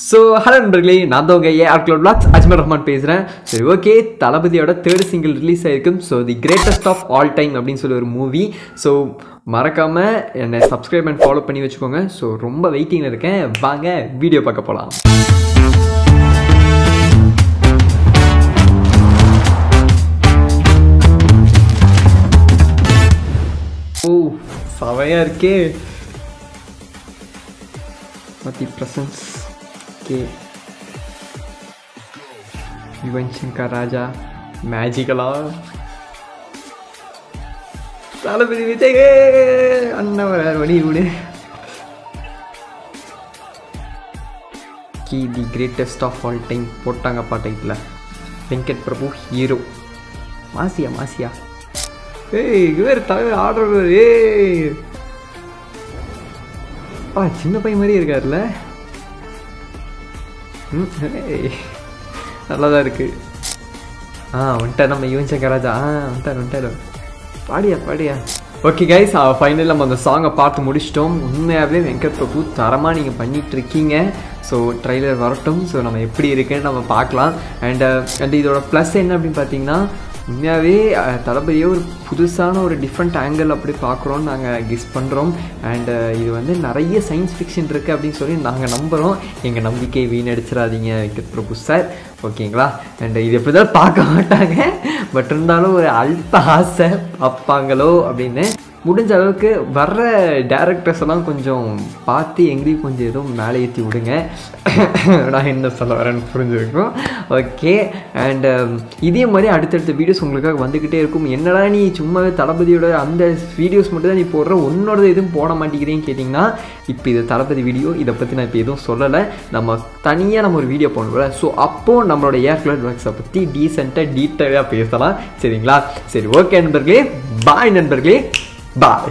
so hello நண்பர்களே நான் தான் உங்கள் ஏ ஆர்க்லோட் பிளாக்ஸ் அஜ்மர் ரஹ்மான் பேசுகிறேன் சரி ஓகே தளபதியோட தேர்ட் சிங்கிள் ரிலீஸ் ஆயிருக்கும் so the greatest of all time அப்படின்னு சொல்லி ஒரு மூவி ஸோ மறக்காமல் என்னை சப்ஸ்கிரைப் அண்ட் ஃபாலோ பண்ணி வச்சுக்கோங்க ஸோ ரொம்ப வெயிட்டிங்கில் இருக்கேன் வாங்க வீடியோ பார்க்க போகலாம் ஓ சவையாக இருக்கே மத்தி பிரசன்ஸ் ஓகே யுவன் சங்கர் ராஜா மேஜிக்கலா தளபதி விஜய் அண்ணன் வரார் வழி விடு கி the greatest of all time போட்டாங்கப்பா டைட்டில் வெங்கட் பிரபு ஹீரோ மாசியா மாசியா ஏய் இவர் தலைவர் ஆடுறவர் ஏய் ஆ சின்ன பையன் மாதிரி இருக்கார்ல ம் ஏய் நல்லா தான் இருக்கு ஆ வந்துட்டார் நம்ம யுவன் சங்கர் ராஜா ஆ வந்துட்டார் வந்துட்டார் பாடியா பாடியா ஓகே கைஸ் ஃபைனல் நம்ம அந்த சாங்கை பார்த்து முடிச்சிட்டோம் உண்மையாகவே வெங்கட் பிரபு தரமாக நீங்கள் பண்ணிட்டு இருக்கீங்க ஸோ ட்ரைலர் வரட்டும் ஸோ நம்ம எப்படி இருக்குன்னு நம்ம பார்க்கலாம் அண்ட் அண்ட் இதோட ப்ளஸ் என்ன அப்படின்னு பார்த்தீங்கன்னா உண்மையாகவே அஹ், தளபதியை ஒரு புதுசான ஒரு டிஃப்ரெண்ட் ஆங்கிள் அப்படி பார்க்குறோன்னு நாங்கள் கெஸ் பண்ணுறோம் அண்ட் இது வந்து நிறைய சயின்ஸ் ஃபிக்ஷன் இருக்குது அப்படின்னு சொல்லி நாங்கள் நம்புகிறோம் எங்கள் நம்பிக்கையை வீணடிச்சிடாதீங்க வெங்கட் பிரபு சார் ஓகேங்களா அண்ட் இது எப்படி தான் பார்க்க மாட்டாங்க பட் இருந்தாலும் ஒரு அல்ப ஆசை பார்ப்பாங்களோ அப்படின்னு முடிஞ்ச அளவுக்கு வர்ற டேரக்டர்ஸ் எல்லாம் கொஞ்சம் பார்த்து எங்களையும் கொஞ்சம் எதுவும் மேலே ஏற்றி விடுங்க நான் என்ன சொல்ல வரேன்னு புரிஞ்சுருக்கோம் ஓகே அண்ட் இதே மாதிரி அடுத்தடுத்த வீடியோஸ் உங்களுக்காக வந்துக்கிட்டே இருக்கும் என்னடா நீ சும்மாவே தளபதியோட அந்த வீடியோஸ் மட்டும் தான் நீ போடுற உன்னோட எதுவும் போட மாட்டேங்கிறேன்னு கேட்டிங்கன்னா இப்போ இது தளபதி வீடியோ இதை பற்றி நான் இப்போ எதுவும் சொல்லலை நம்ம தனியாக நம்ம ஒரு வீடியோ போடணும்ல ஸோ அப்போது நம்மளோட ஏர் கிளட் ஒர்க்ஸை பற்றி டீசெண்டாக டீட்டெயிலாக பேசலாம் சரிங்களா சரி ஓகே நண்பர்களே பாய் நண்பர்களே பாய்